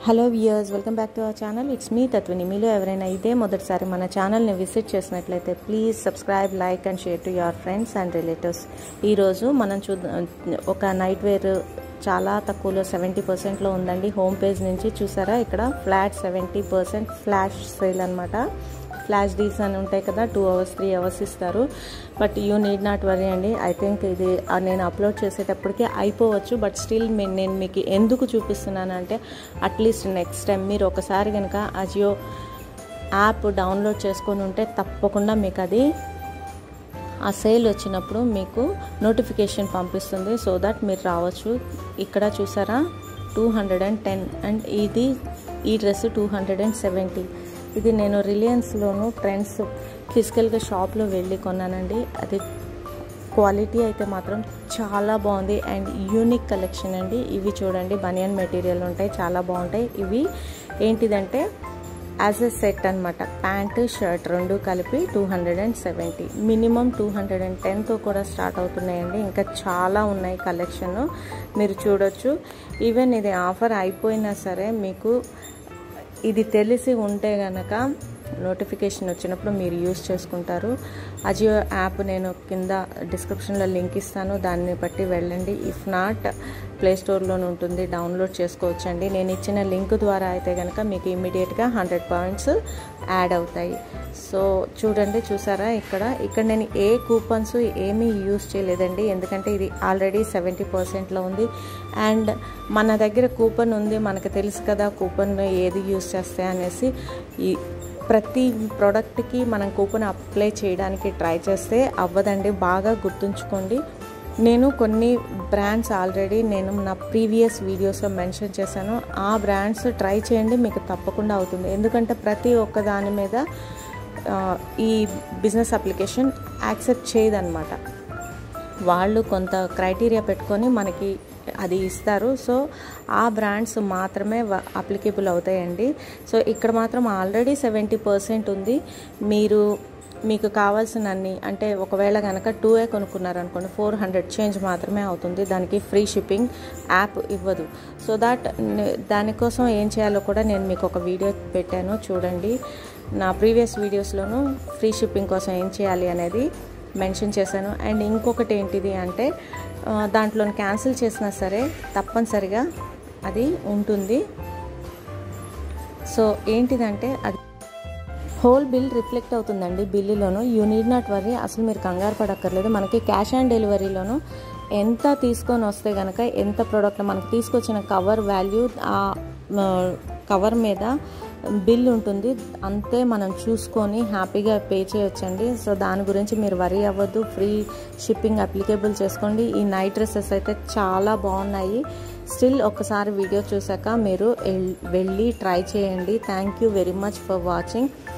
hello viewers welcome back to our channel it's me Tatvani మీలో ఎవరైనా ఇదే మొదటిసారి మన ఛానల్ని విజిట్ చేసినట్లయితే please subscribe like and share to your friends and relatives ఈరోజు మనం చూద్దాం ఒక నైట్ వేర్ చాలా తక్కువలో సెవెంటీ పర్సెంట్లో ఉందండి హోమ్ పేజ్ నుంచి చూసారా ఇక్కడ flat seventy percent flash sale అనమాట ఫ్లాష్ డీల్స్ అని ఉంటాయి కదా టూ అవర్స్ త్రీ అవర్స్ ఇస్తారు but you need not worry అండి ఐ థింక్ ఇది నేను అప్లోడ్ చేసేటప్పటికి అయిపోవచ్చు బట్ స్టిల్ నేను మీకు ఎందుకు చూపిస్తున్నానంటే అట్లీస్ట్ నెక్స్ట్ టైం మీరు ఒకసారి కనుక అజియో యాప్ డౌన్లోడ్ చేసుకొని ఉంటే తప్పకుండా మీకు అది ఆ సేల్ వచ్చినప్పుడు మీకు నోటిఫికేషన్ పంపిస్తుంది సో దట్ మీరు రావచ్చు ఇక్కడ చూసారా two hundred and ten and ఇది ఈ dress two hundred and seventy ఇది నేను రిలయన్స్లోను ట్రెండ్స్ ఫిజికల్గా షాప్లో వెళ్ళి కొన్నానండి అది క్వాలిటీ అయితే మాత్రం చాలా బాగుంది అండ్ యూనిక్ కలెక్షన్ అండి ఇవి చూడండి బనియన్ మెటీరియల్ ఉంటాయి చాలా బాగుంటాయి ఇవి ఏంటిదంటే యాజ్ ఎ సెట్ అనమాట ప్యాంటు షర్ట్ రెండు కలిపి two hundred and seventy minimum two hundred and టెన్తో కూడా స్టార్ట్ అవుతున్నాయండి ఇంకా చాలా ఉన్నాయి కలెక్షన్ మీరు చూడొచ్చు ఈవెన్ ఇది ఆఫర్ అయిపోయినా సరే మీకు ఇది తెలిసి ఉంటే గనక నోటిఫికేషన్ వచ్చినప్పుడు మీరు యూస్ చేసుకుంటారు అజియో యాప్ నేను కింద డిస్క్రిప్షన్లో లింక్ ఇస్తాను దాన్ని బట్టి వెళ్ళండి ఇఫ్ నాట్ ప్లే స్టోర్లోనే ఉంటుంది డౌన్లోడ్ చేసుకోవచ్చండి నేను ఇచ్చిన లింక్ ద్వారా అయితే కనుక మీకు ఇమీడియట్గా హండ్రెడ్ పాయింట్స్ యాడ్ అవుతాయి సో చూడండి చూసారా ఇక్కడ ఇక్కడ నేను ఏ కూపన్స్ ఏమీ యూస్ చేయలేదండి ఎందుకంటే ఇది ఆల్రెడీ సెవెంటీ పర్సెంట్లో ఉంది అండ్ మన దగ్గర కూపన్ ఉంది మనకు తెలుసు కదా కూపన్ ఏది యూస్ చేస్తే అనేసి ఈ ప్రతి ప్రోడక్ట్కి మనం కూపన్ అప్లై చేయడానికి ట్రై చేస్తే అవ్వదండి బాగా గుర్తుంచుకోండి నేను కొన్ని బ్రాండ్స్ ఆల్రెడీ నేను నా ప్రీవియస్ వీడియోస్లో మెన్షన్ చేశాను ఆ బ్రాండ్స్ ట్రై చేయండి మీకు తప్పకుండా అవుతుంది ఎందుకంటే ప్రతి ఒక్క దాని మీద ఈ బిజినెస్ అప్లికేషన్ యాక్సెప్ట్ చేయదన్నమాట వాళ్ళు కొంత క్రైటీరియా పెట్టుకొని మనకి అది ఇస్తారు సో ఆ బ్రాండ్స్ మాత్రమే అప్లికేబుల్ అవుతాయండి సో ఇక్కడ మాత్రం ఆల్రెడీ సెవెంటీ పర్సెంట్ ఉంది మీరు మీకు కావాల్సిన అన్ని అంటే ఒకవేళ కనుక టూ ఏ కొనుక్కున్నారనుకోండి ఫోర్ హండ్రెడ్ చేంజ్ మాత్రమే అవుతుంది దానికి ఫ్రీ షిప్పింగ్ యాప్ ఇవ్వదు సో దాట్ దానికోసం ఏం చేయాలో కూడా నేను మీకు ఒక వీడియో పెట్టాను చూడండి నా ప్రీవియస్ వీడియోస్లోనూ ఫ్రీ షిప్పింగ్ కోసం ఏం చేయాలి అనేది మెన్షన్ చేశాను అండ్ ఇంకొకటి ఏంటిది అంటే దాంట్లో క్యాన్సిల్ చేసినా సరే తప్పనిసరిగా అది ఉంటుంది సో ఏంటిదంటే అది హోల్ బిల్ రిఫ్లెక్ట్ అవుతుందండి బిల్లులోను యూ నీడ్ నాట్ వరీ అసలు మీరు కంగారు పడక్కర్లేదు మనకి క్యాష్ ఆన్ డెలివరీలోను ఎంత తీసుకొని వస్తే కనుక ఎంత ప్రోడక్ట్ మనకు తీసుకొచ్చిన కవర్ వాల్యూ ఆ కవర్ మీద బిల్ ఉంటుంది అంతే మనం చూసుకొని హ్యాపీగా పే చేయొచ్చండి సో దాని గురించి మీరు వరీ అవ్వద్దు ఫ్రీ షిప్పింగ్ అప్లికేబుల్ చేసుకోండి ఈ నైట్ డ్రెస్సెస్ అయితే చాలా బాగున్నాయి స్టిల్ ఒకసారి వీడియో చూసాక మీరు వెళ్ళి ట్రై చేయండి thank you very much for watching